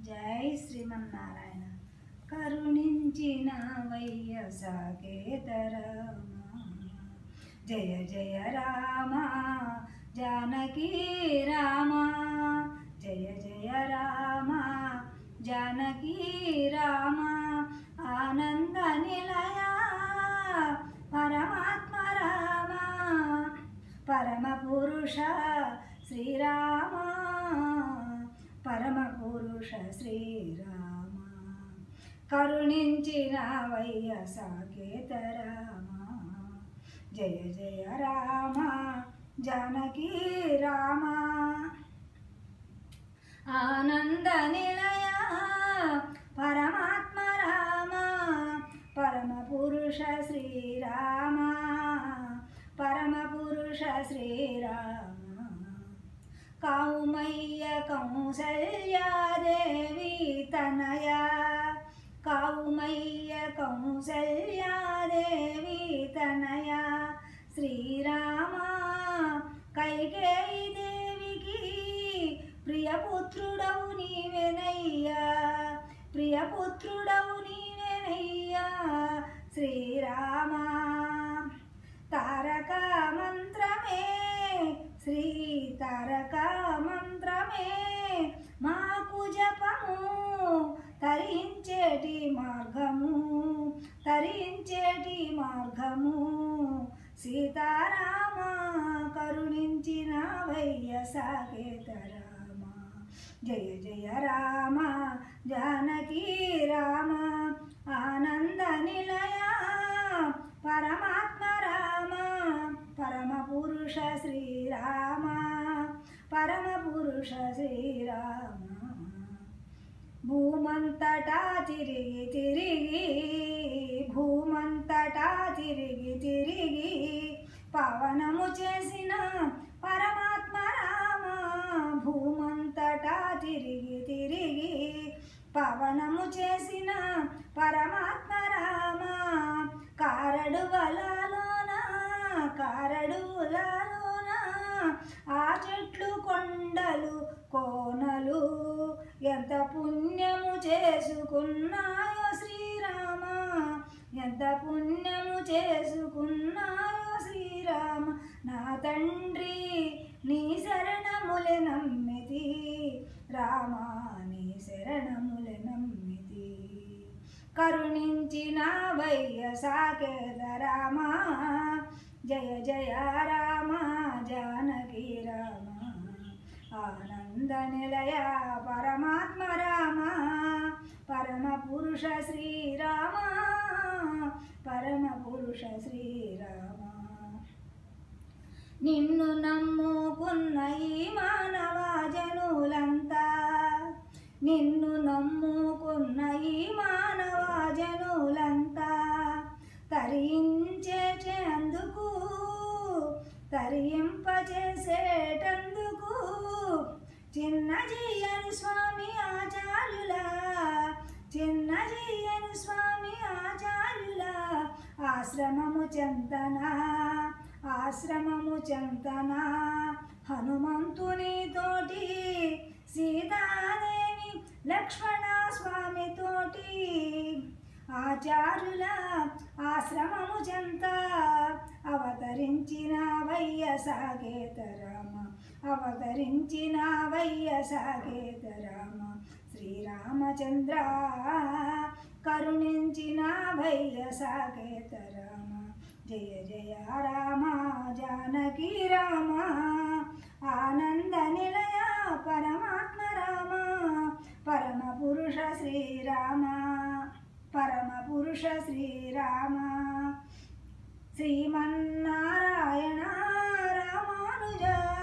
జై శ్రీమన్నారాయణ కరుణించిన వయ్య సాకేతరామ జయ జయ రామ జానకి రామ జయ జయ రామ జానకి రామ ఆనంద నిలయ పరమాత్మ రామ పరమ పురుష శ్రీరామ పరమ పురుష శ్రీరామ కరుణించిన వయ్య సాకేత రామ జయ జయ రామ జానకి రామ ఆనంద నిలయ పరమాత్మ రామ పరమ పురుష శ్రీరామ పరమ పురుష శ్రీరామ కావుమయ్య కౌసల్యాదేవి తనయ కావుమయ్య కౌసల్యాదేవి తనయ శ్రీరామ కైకేయి దేవికి ప్రియపుత్రుడవు నీవెనయ్యా ప్రియపుత్రుడవు నీవెనయ్యా శ్రీరామ తారక మంత్రమే శ్రీ తారక మంత్రమే మాకు జపము తరించేటి మార్గము తరించేటి మార్గము సీతారామ కరుణించిన వయ్య సాకేత రామ జయ జయ రామ జానకి రామ ఆనంద నిలయ పరమాత్మ రామ పరమ పురుష శ్రీరామ పరమ పురుష శ్రీరామ భూమంతటా తిరిగి తిరిగి భూమంతటా తిరిగి తిరిగి పవనము చేసిన పరమాత్మ రామ భూమంతటా తిరిగి తిరిగి పవనము చేసిన పరమాత్మ రామ కారడు వలలోన కారడు వలలోన ఆ చెట్లు కొండలు కోనలు ఎంత పుణ్యము చేసుకున్నాయో శ్రీరామ ఎంత పుణ్యము చేసుకున్నాయో శ్రీరామ నా తండ్రి నీ శరణములే నమ్మితి రామ నీ శరణములే నమ్మితి కరుణించిన వయ్య సాకేత రామ జయ జయ రామ జానకి రామ ఆనంద నిలయ పరమాత్మ రామ పరమ పురుష శ్రీరామ పరమ పురుష శ్రీరామ నిన్ను నమ్ముకున్న ఈ మానవ జనులంతా నిన్ను నమ్ముకున్న ఈ మానవ జనులంతా తరించేటందుకు తరింపచేసేటందుకు చిన్న జీయను స్వామి ఆచార్యుల చిన్న జీయను స్వామి ఆచార్యుల ఆశ్రమము చెంతన ఆశ్రమము చెంతన హనుమంతుని తోటి సీతాదేవి లక్ష్మణ స్వామి తోటి ఆచారుల ఆశ్రమము చెంత అవతరించిన వయ్య సాగేత రామ అవతరించిన వయ్య సాగేత రామ శ్రీరామచంద్ర కరుణించిన వయ్య సాగేత రామ జయ జయ రామ జానకి రామ ఆనంద నిలయ పరమాత్మ రామ పరమ పురుష శ్రీరామ పరమ పురుష శ్రీరామ శ్రీమన్నారాయణ రామానుజ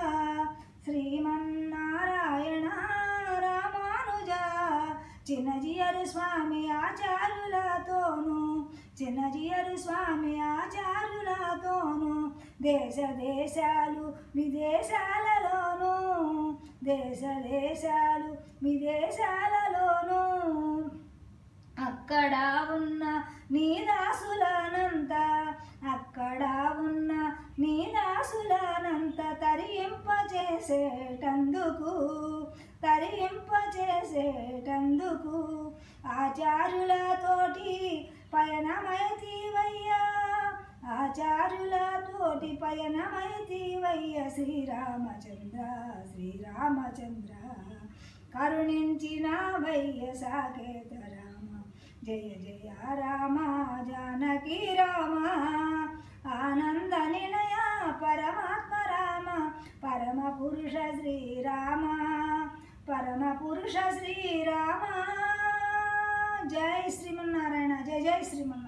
శ్రీమన్నారాయణ రామానుజ చిన్నజియరు స్వామి ఆచార్యులతోను చిన్నజియరు స్వామి ఆచార్యులతోను దేశ దేశాలు విదేశాలలోను దేశ దేశాలు విదేశాలలోను అక్కడ ఉన్న నీ దాసులనంత అక్కడ ఉన్న నీ దాసులనంత తరింపజేసేటందుకు తరింపచేసేటందుకు ఆచార్యులతోటి పయనమైతీవయ్యా ఆచార్యులతోటి పయనమైతీవయ్య శ్రీరామచంద్ర శ్రీరామచంద్ర కరుణించిన వయ్య సాకేత రామ జయ జయ రామ జానకి రామ ఆనంద నిలయ పరమాత్మ రామ పరమ పురుష శ్రీరామ పరమ పురుష శ్రీరామ జై శ్రీమన్నారాయణ జయ జై శ్రీమన్నారాయణ